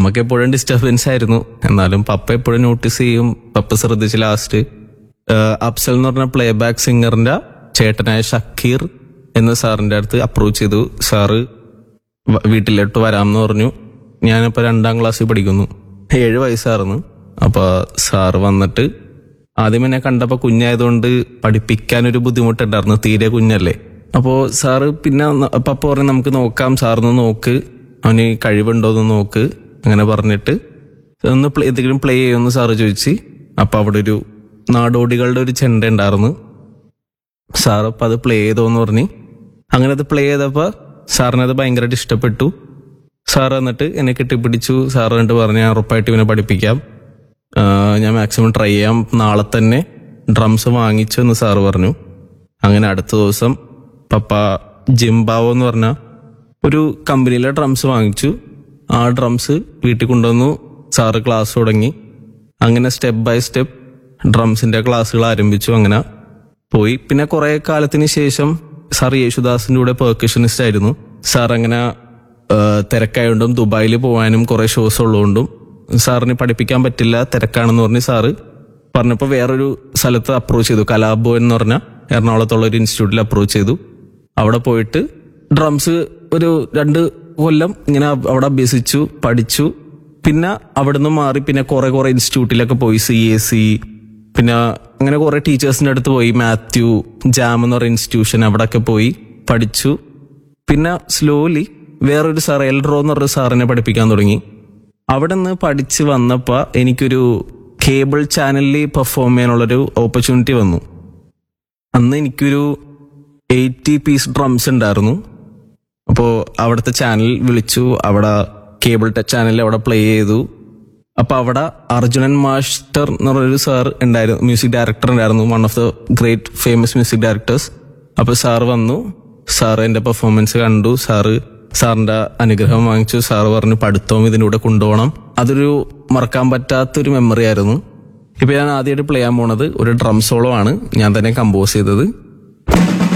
നമുക്ക് എപ്പോഴും ഡിസ്റ്റർബൻസ് ആയിരുന്നു എന്നാലും പപ്പ എപ്പോഴും നോട്ടീസ് ചെയ്യും പപ്പ ശ്രദ്ധിച്ച് ലാസ്റ്റ് അഫ്സൽ എന്ന് പറഞ്ഞ പ്ലേ ബാക്ക് സിംഗറിന്റെ ചേട്ടനായ ഷക്കീർ എന്ന സാറിന്റെ അടുത്ത് അപ്രോച്ച് ചെയ്തു സാറ് വ- വീട്ടിലോട്ട് വരാമെന്ന് പറഞ്ഞു ഞാനിപ്പോ രണ്ടാം ക്ലാസ്സിൽ പഠിക്കുന്നു ഏഴ് വയസ്സായിരുന്നു അപ്പൊ സാറ് വന്നിട്ട് ആദ്യം എന്നെ കണ്ടപ്പോ കുഞ്ഞായതുകൊണ്ട് പഠിപ്പിക്കാൻ ഒരു ബുദ്ധിമുട്ടുണ്ടായിരുന്നു തീരെ കുഞ്ഞല്ലേ അപ്പോ സാറ് പിന്നെ ന- പപ്പ പറഞ്ഞു നമുക്ക് നോക്കാം സാറിന്ന് നോക്ക് അവന് കഴിവുണ്ടോ എന്ന് നോക്ക് അങ്ങനെ പറഞ്ഞിട്ട് ഒന്ന് പ്ലേ എന്തെങ്കിലും പ്ലേ ചെയ്യുമെന്ന് സാറ് ചോദിച്ച് അപ്പൊ അവിടെ ഒരു നാടോടികളുടെ ഒരു ചെണ്ട ഉണ്ടായിരുന്നു സാർ അപ്പം അത് പ്ലേ ചെയ്തോന്ന് പറഞ്ഞ് അങ്ങനെ അത് പ്ലേ ചെയ്തപ്പോൾ സാറിന് അത് ഭയങ്കരമായിട്ട് ഇഷ്ടപ്പെട്ടു സാർ എന്നിട്ട് എന്നെ കെട്ടിപ്പിടിച്ചു സാർ എന്നിട്ട് പറഞ്ഞു ഞാൻ ഉറപ്പായിട്ട് ഇവനെ പഠിപ്പിക്കാം ആ, ഞാൻ മാക്സിമം ട്രൈ ചെയ്യാം നാളെ തന്നെ ഡ്രംസ് വാങ്ങിച്ചു എന്ന് സാറ് പറഞ്ഞു അങ്ങനെ അടുത്ത ദിവസം പപ്പ ജിംബാവോ എന്ന് പറഞ്ഞ ഒരു കമ്പനിയിലെ ഡ്രംസ് വാങ്ങിച്ചു ആ ഡ്രംസ് വീട്ടിൽ കൊണ്ടുവന്നു സാറ് ക്ലാസ് തുടങ്ങി അങ്ങനെ സ്റ്റെപ്പ് ബൈ സ്റ്റെപ്പ് ഡ്രംസിന്റെ ക്ലാസ്സുകൾ ആരംഭിച്ചു അങ്ങനെ പോയി പിന്നെ കുറെ കാലത്തിന് ശേഷം സാർ യേശുദാസിന്റെ കൂടെ പെർക്കഷനിസ്റ്റ് ആയിരുന്നു സാർ അങ്ങനെ ആ, തിരക്കായതുകൊണ്ടും ദുബായിൽ പോകാനും കുറെ ഷോസ് ഉള്ളതുകൊണ്ടും സാറിന് പഠിപ്പിക്കാൻ പറ്റില്ല തിരക്കാണെന്ന് പറഞ്ഞ് സാറ് പറഞ്ഞപ്പോൾ വേറൊരു സ്ഥലത്ത് അപ്രോച്ച് ചെയ്തു കലാഭവൻ എന്ന് പറഞ്ഞ എറണാകുളത്തുള്ള ഒരു ഇൻസ്റ്റിറ്റ്യൂട്ടിൽ അപ്രോച്ച് ചെയ്തു അവിടെ പോയിട്ട് ഡ്രംസ് ഒരു രണ്ട് കൊല്ലം ഇങ്ങനെ അവിടെ അഭ്യസിച്ചു പഠിച്ചു പിന്നെ അവിടുന്ന് മാറി പിന്നെ കുറെ കുറെ ഇൻസ്റ്റിറ്റ്യൂട്ടിലൊക്കെ പോയി സി എസ് സി പിന്നെ അങ്ങനെ കുറെ ടീച്ചേഴ്സിന്റെ അടുത്ത് പോയി മാത്യു ജാം എന്ന് പറയുന്ന ഇൻസ്റ്റിറ്റ്യൂഷൻ അവിടെയൊക്കെ പോയി പഠിച്ചു പിന്നെ സ്ലോലി വേറൊരു സാർ എൽറോ എന്ന് പറഞ്ഞ സാറിനെ പഠിപ്പിക്കാൻ തുടങ്ങി അവിടെ നിന്ന് പഠിച്ച് വന്നപ്പോൾ എനിക്കൊരു കേബിൾ ചാനലിൽ പെർഫോം ചെയ്യാനുള്ളൊരു ഓപ്പർച്യൂണിറ്റി വന്നു അന്ന് എനിക്കൊരു എയ്റ്റി പീസ് ഡ്രംസ് ഉണ്ടായിരുന്നു അപ്പോൾ അവിടുത്തെ ചാനൽ വിളിച്ചു അവിടെ കേബിൾ ടച്ച് ചാനലിൽ അവിടെ പ്ലേ ചെയ്തു അപ്പൊ അവിടെ അർജുനൻ മാസ്റ്റർ എന്ന് പറഞ്ഞൊരു സാർ ഉണ്ടായിരുന്നു മ്യൂസിക് ഡയറക്ടർ ഉണ്ടായിരുന്നു one of the great famous music directors അപ്പൊ സാർ വന്നു സാർ എന്റെ പെർഫോമൻസ് കണ്ടു സാറ് സാറിന്റെ അനുഗ്രഹം വാങ്ങിച്ചു സാറ് പറഞ്ഞു പഠിത്തവും ഇതിന്റെ കൂടെ കൊണ്ടുപോകണം അതൊരു മറക്കാൻ പറ്റാത്തൊരു മെമ്മറി ആയിരുന്നു ഇപ്പൊ ഞാൻ ആദ്യമായിട്ട് പ്ലേ ചെയ്യാൻ പോണത് ഒരു ഡ്രം സോളോ ആണ് ഞാൻ തന്നെ കമ്പോസ് ചെയ്തത്